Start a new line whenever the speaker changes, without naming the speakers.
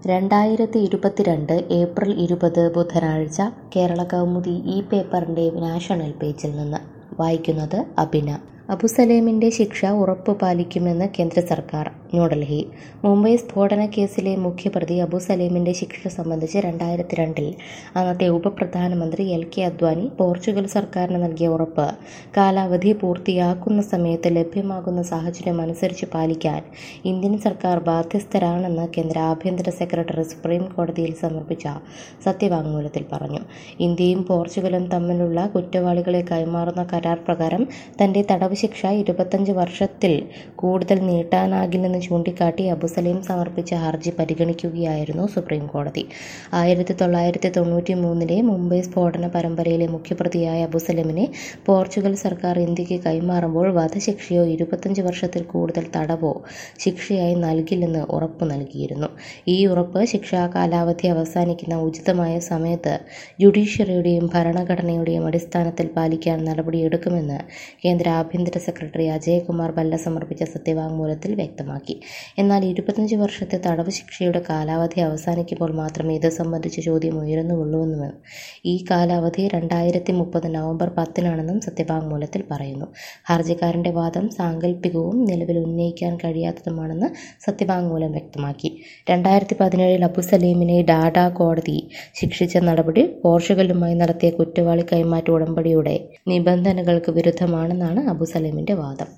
രണ്ടായിരത്തി ഇരുപത്തിരണ്ട് ഏപ്രിൽ ഇരുപത് ബുധനാഴ്ച കേരള കൗമുദി ഈ പേപ്പറിൻ്റെ നാഷണൽ പേജിൽ നിന്ന് വായിക്കുന്നത് അബിന അബുസലേമിൻ്റെ ശിക്ഷ ഉറപ്പു പാലിക്കുമെന്ന് കേന്ദ്ര സർക്കാർ ന്യൂഡൽഹി മുംബൈ സ്ഫോടന കേസിലെ മുഖ്യപ്രതി അബുസലേമിൻ്റെ ശിക്ഷ സംബന്ധിച്ച് രണ്ടായിരത്തി രണ്ടിൽ അന്നത്തെ ഉപപ്രധാനമന്ത്രി എൽ കെ അദ്വാനി പോർച്ചുഗൽ സർക്കാരിന് നൽകിയ ഉറപ്പ് കാലാവധി പൂർത്തിയാക്കുന്ന സമയത്ത് ലഭ്യമാകുന്ന സാഹചര്യം അനുസരിച്ച് പാലിക്കാൻ ഇന്ത്യൻ സർക്കാർ ബാധ്യസ്ഥരാണെന്ന് കേന്ദ്ര ആഭ്യന്തര സെക്രട്ടറി സുപ്രീം കോടതിയിൽ സമർപ്പിച്ച സത്യവാങ്മൂലത്തിൽ പറഞ്ഞു ഇന്ത്യയും പോർച്ചുഗലും തമ്മിലുള്ള കുറ്റവാളികളെ കൈമാറുന്ന കരാർ പ്രകാരം തന്റെ തടവ് ശിക്ഷ ഇരുപത്തഞ്ച് വർഷത്തിൽ കൂടുതൽ നീട്ടാനാകില്ലെന്ന് ചൂണ്ടിക്കാട്ടി അബുസലേം സമർപ്പിച്ച ഹർജി പരിഗണിക്കുകയായിരുന്നു സുപ്രീം കോടതി ആയിരത്തി തൊള്ളായിരത്തി തൊണ്ണൂറ്റി മൂന്നിലെ മുംബൈ സ്ഫോടന പരമ്പരയിലെ മുഖ്യപ്രതിയായ അബുസലേമിനെ പോർച്ചുഗൽ സർക്കാർ ഇന്ത്യക്ക് കൈമാറുമ്പോൾ വധശിക്ഷയോ ഇരുപത്തഞ്ച് വർഷത്തിൽ കൂടുതൽ തടവോ ശിക്ഷയായി നൽകില്ലെന്ന് ഉറപ്പു നൽകിയിരുന്നു ഈ ഉറപ്പ് ശിക്ഷാ കാലാവധി അവസാനിക്കുന്ന ഉചിതമായ സമയത്ത് ജുഡീഷ്യറിയുടെയും ഭരണഘടനയുടെയും അടിസ്ഥാനത്തിൽ പാലിക്കാൻ നടപടിയെടുക്കുമെന്ന് കേന്ദ്ര ആഭ്യന്തര സെക്രട്ടറി അജയ്കുമാർ ഭല്ല സമർപ്പിച്ച സത്യവാങ്മൂലത്തിൽ വ്യക്തമാക്കി എന്നാൽ ഇരുപത്തഞ്ച് വർഷത്തെ തടവ് ശിക്ഷയുടെ കാലാവധി അവസാനിക്കുമ്പോൾ മാത്രമേ ഇത് സംബന്ധിച്ച ചോദ്യം ഉയരുന്നുള്ളൂവെന്നും ഈ കാലാവധി രണ്ടായിരത്തി മുപ്പത് നവംബർ പത്തിനാണെന്നും സത്യവാങ്മൂലത്തിൽ പറയുന്നു ഹർജിക്കാരന്റെ വാദം സാങ്കല്പികവും നിലവിൽ ഉന്നയിക്കാൻ കഴിയാത്തതുമാണെന്ന് സത്യവാങ്മൂലം വ്യക്തമാക്കി രണ്ടായിരത്തി പതിനേഴിൽ അബുസലീമിനെ ഡാഡ കോടതി ശിക്ഷിച്ച നടപടി പോർച്ചുഗലുമായി നടത്തിയ കുറ്റവാളി കൈമാറ്റ ഉടമ്പടിയുടെ നിബന്ധനകൾക്ക് വിരുദ്ധമാണെന്നാണ് അബുസലീമിന്റെ വാദം